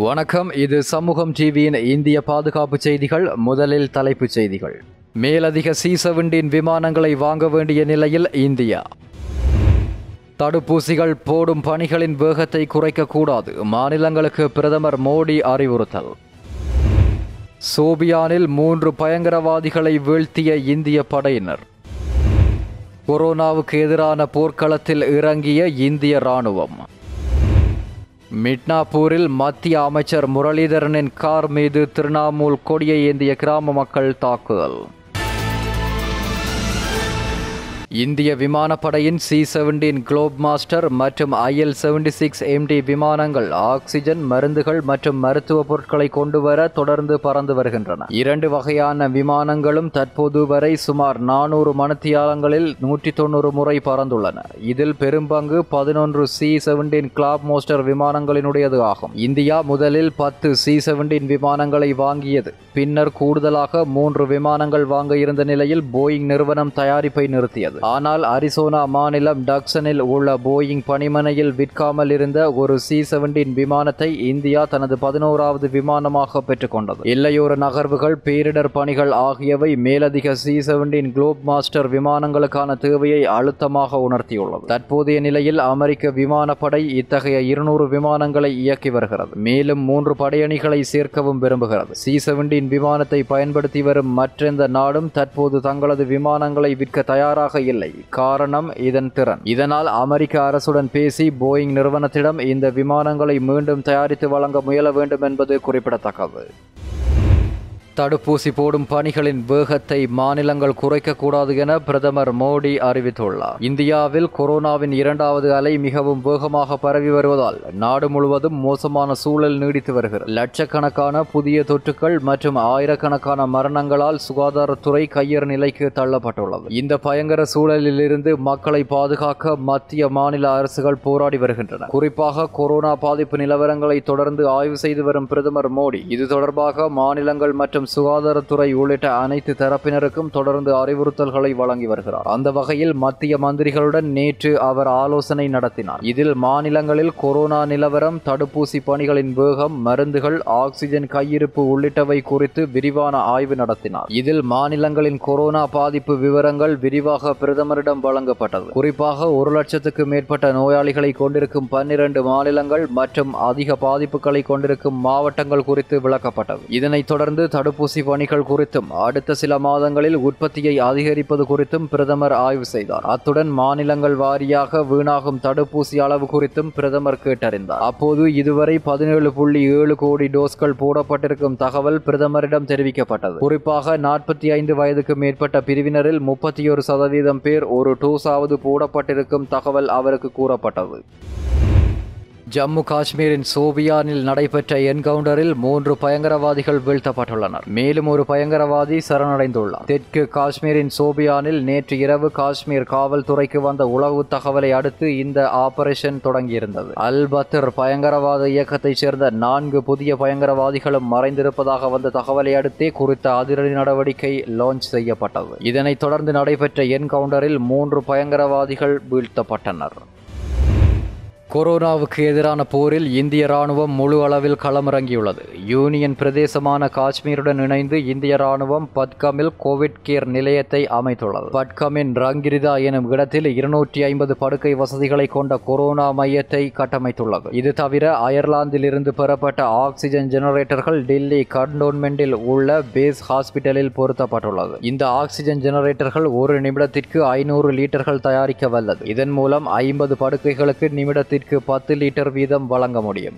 வணக்கம் இது சமூகம் டிவியின் இந்திய பாதுகாப்பு செய்திகள் முதலில் தலைப்புச் செய்திகள் மேலதிக சி செவன்டீன் விமானங்களை வாங்க வேண்டிய நிலையில் இந்தியா தடுப்பூசிகள் போடும் பணிகளின் வேகத்தை குறைக்கக்கூடாது மாநிலங்களுக்கு பிரதமர் மோடி அறிவுறுத்தல் சோபியானில் மூன்று பயங்கரவாதிகளை வீழ்த்திய இந்திய படையினர் கொரோனாவுக்கு எதிரான போர்க்களத்தில் இறங்கிய இந்திய ராணுவம் மிட்னாப்பூரில் மத்திய அமைச்சர் முரளிதரனின் கார் மீது திரிணாமுல் கொடியை ஏந்திய கிராம மக்கள் தாக்குதல் இந்திய விமானப்படையின் சி செவன்டீன் குளோப் மாஸ்டர் மற்றும் ஐஎல் செவன்டி சிக்ஸ் எம்டி விமானங்கள் ஆக்சிஜன் மருந்துகள் மற்றும் மருத்துவ பொருட்களை கொண்டு வர தொடர்ந்து பறந்து வருகின்றன இரண்டு வகையான விமானங்களும் தற்போது வரை சுமார் நானூறு மணித்தியாலங்களில் நூற்றி தொண்ணூறு முறை பறந்துள்ளன இதில் பெரும்பங்கு பதினொன்று சி செவன்டீன் கிளாப் மோஸ்டர் விமானங்களினுடையது ஆகும் இந்தியா முதலில் பத்து சி செவன்டீன் விமானங்களை வாங்கியது பின்னர் கூடுதலாக மூன்று விமானங்கள் வாங்க இருந்த நிலையில் போயிங் நிறுவனம் தயாரிப்பை நிறுத்தியது ஆனால் அரிசோனா மாநிலம் டக்சனில் உள்ள போயிங் பணிமனையில் விற்காமல் இருந்த ஒரு சி செவன்டீன் விமானத்தை இந்தியா தனது பதினோராவது விமானமாக பெற்றுக்கொண்டது எல்லையோர நகர்வுகள் பேரிடர் பணிகள் ஆகியவை மேலதிக சி செவன்டீன் குளோப் மாஸ்டர் விமானங்களுக்கான தேவையை அழுத்தமாக உணர்த்தியுள்ளது தற்போதைய நிலையில் அமெரிக்க விமானப்படை இத்தகைய இருநூறு விமானங்களை இயக்கி வருகிறது மேலும் மூன்று படையணிகளை சேர்க்கவும் விரும்புகிறது சி செவன்டீன் விமானத்தை பயன்படுத்தி வரும் மற்றெந்த நாடும் தற்போது தங்களது விமானங்களை விற்க தயாராக இல்லை காரணம் இதன் திறன் இதனால் அமெரிக்க அரசுடன் பேசி போயிங் நிறுவனத்திடம் இந்த விமானங்களை மீண்டும் தயாரித்து வழங்க முயல வேண்டும் என்பது குறிப்பிடத்தக்கது தடுப்பூசி போடும் பணிகளின் வேகத்தை மாநிலங்கள் குறைக்கக்கூடாது என பிரதமர் மோடி அறிவித்துள்ளார் இந்தியாவில் கொரோனாவின் இரண்டாவது அலை மிகவும் வேகமாக பரவி வருவதால் நாடு முழுவதும் மோசமான சூழல் நீடித்து வருகிறது லட்சக்கணக்கான புதிய தொற்றுக்கள் மற்றும் ஆயிரக்கணக்கான மரணங்களால் சுகாதாரத்துறை கையறு நிலைக்கு தள்ளப்பட்டுள்ளது இந்த பயங்கர சூழலிலிருந்து மக்களை பாதுகாக்க மத்திய மாநில அரசுகள் போராடி வருகின்றன குறிப்பாக கொரோனா பாதிப்பு நிலவரங்களை தொடர்ந்து ஆய்வு செய்து வரும் பிரதமர் மோடி இது தொடர்பாக மாநிலங்கள் மற்றும் மற்றும் சுகாதாரத்துறை உள்ளிட்ட அனைத்து தரப்பினருக்கும் தொடர்ந்து அறிவுறுத்தல்களை வழங்கி வருகிறார் அந்த வகையில் மத்திய மந்திரிகளுடன் நேற்று அவர் ஆலோசனை நடத்தினார் இதில் மாநிலங்களில் கொரோனா நிலவரம் தடுப்பூசி பணிகளின் வேகம் மருந்துகள் ஆக்சிஜன் கையிருப்பு உள்ளிட்டவை குறித்து விரிவான ஆய்வு நடத்தினார் இதில் மாநிலங்களின் கொரோனா பாதிப்பு விவரங்கள் விரிவாக பிரதமரிடம் வழங்கப்பட்டது குறிப்பாக ஒரு லட்சத்துக்கு மேற்பட்ட நோயாளிகளை கொண்டிருக்கும் பன்னிரண்டு மாநிலங்கள் மற்றும் அதிக பாதிப்புகளை கொண்டிருக்கும் மாவட்டங்கள் குறித்து விளக்கப்பட்டது இதனைத் தொடர்ந்து தடுப்பூசி பணிகள் குறித்தும் அடுத்த சில மாதங்களில் உற்பத்தியை அதிகரிப்பது குறித்தும் பிரதமர் ஆய்வு செய்தார் அத்துடன் மாநிலங்கள் வாரியாக வீணாகும் தடுப்பூசி அளவு குறித்தும் பிரதமர் கேட்டறிந்தார் அப்போது இதுவரை பதினேழு புள்ளி ஏழு கோடி டோஸ்கள் போடப்பட்டிருக்கும் தகவல் பிரதமரிடம் தெரிவிக்கப்பட்டது குறிப்பாக நாற்பத்தி ஐந்து வயதுக்கு மேற்பட்ட பிரிவினரில் முப்பத்தி ஒரு சதவீதம் பேர் ஒரு டோஸாவது போடப்பட்டிருக்கும் தகவல் அவருக்கு கூறப்பட்டது ஜம்மு காஷ்மீரின் சோபியானில் நடைபெற்ற என்கவுண்டரில் மூன்று பயங்கரவாதிகள் வீழ்த்தப்பட்டுள்ளனர் மேலும் ஒரு பயங்கரவாதி சரணடைந்துள்ளார் தெற்கு காஷ்மீரின் சோபியானில் நேற்று இரவு காஷ்மீர் காவல்துறைக்கு வந்த உளவு தகவலை அடுத்து இந்த ஆபரேஷன் தொடங்கியிருந்தது அல் பத்ர் பயங்கரவாத இயக்கத்தைச் சேர்ந்த நான்கு புதிய பயங்கரவாதிகளும் மறைந்திருப்பதாக வந்த தகவலை அடுத்தே குறித்த அதிரடி நடவடிக்கை லான்ச் செய்யப்பட்டது இதனைத் தொடர்ந்து நடைபெற்ற என்கவுண்டரில் மூன்று பயங்கரவாதிகள் வீழ்த்தப்பட்டனர் கொரோனாவுக்கு எதிரான போரில் இந்திய ராணுவம் முழு அளவில் களமிறங்கியுள்ளது யூனியன் பிரதேசமான காஷ்மீருடன் இணைந்து இந்திய ராணுவம் பட்கமில் கோவிட் கேர் நிலையத்தை அமைத்துள்ளது பட்கமின் ரங்கிரிதா எனும் இடத்தில் இருநூற்றி ஐம்பது படுக்கை வசதிகளை கொண்ட கொரோனா மையத்தை கட்டமைத்துள்ளது இது தவிர அயர்லாந்தில் இருந்து பெறப்பட்ட ஆக்சிஜன் ஜெனரேட்டர்கள் டெல்லி கண்டோன்மெண்டில் உள்ள பேஸ் ஹாஸ்பிட்டலில் பொருத்தப்பட்டுள்ளது இந்த ஆக்சிஜன் ஜெனரேட்டர்கள் ஒரு நிமிடத்திற்கு ஐநூறு லிட்டர்கள் தயாரிக்க வல்லது இதன் மூலம் ஐம்பது படுக்கைகளுக்கு நிமிடத்திற்கு வீட்டிற்கு பத்து லிட்டர் வீதம் வழங்க முடியும்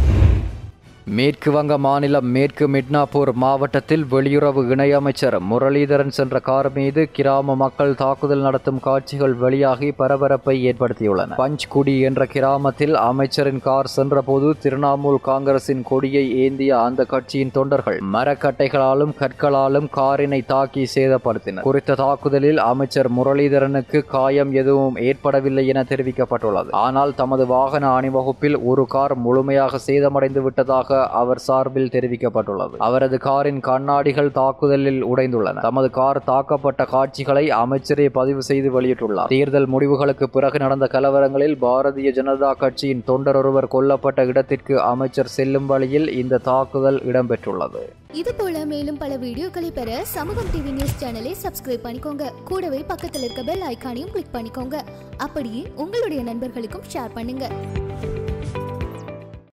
மேற்கு வங்க மாநிலம் மேற்கு மிட்னாப்பூர் மாவட்டத்தில் வெளியுறவு இணையமைச்சர் முரளிதரன் சென்ற கார் மீது கிராம மக்கள் தாக்குதல் நடத்தும் காட்சிகள் வெளியாகி பரபரப்பை ஏற்படுத்தியுள்ளன பஞ்ச்குடி என்ற கிராமத்தில் அமைச்சரின் கார் சென்றபோது திரிணாமுல் காங்கிரசின் கொடியை ஏந்திய அந்த கட்சியின் தொண்டர்கள் மரக்கட்டைகளாலும் கற்களாலும் காரினை தாக்கி சேதப்படுத்தினர் குறித்த தாக்குதலில் அமைச்சர் முரளிதரனுக்கு காயம் எதுவும் ஏற்படவில்லை என தெரிவிக்கப்பட்டுள்ளது ஆனால் தமது வாகன அணிவகுப்பில் ஒரு கார் முழுமையாக சேதமடைந்து விட்டதாக உள்ளதாக அவர் சார்பில் தெரிவிக்கப்பட்டுள்ளது அவரது காரின் கண்ணாடிகள் தாக்குதலில் உடைந்துள்ளன தமது கார் தாக்கப்பட்ட காட்சிகளை அமைச்சரே பதிவு செய்து வெளியிட்டுள்ளார் தேர்தல் முடிவுகளுக்கு பிறகு நடந்த கலவரங்களில் பாரதிய ஜனதா கட்சியின் தொண்டர் ஒருவர் கொல்லப்பட்ட இடத்திற்கு அமைச்சர் செல்லும் வழியில் இந்த தாக்குதல் இடம்பெற்றுள்ளது இது போல மேலும் பல வீடியோக்களை பெற சமூகம் டிவி நியூஸ் சேனலை சப்ஸ்கிரைப் பண்ணிக்கோங்க கூடவே பக்கத்தில் இருக்க பெல் ஐகானையும் கிளிக் பண்ணிக்கோங்க அப்படியே உங்களுடைய நண்பர்களுக்கும் ஷேர் பண்ணுங்க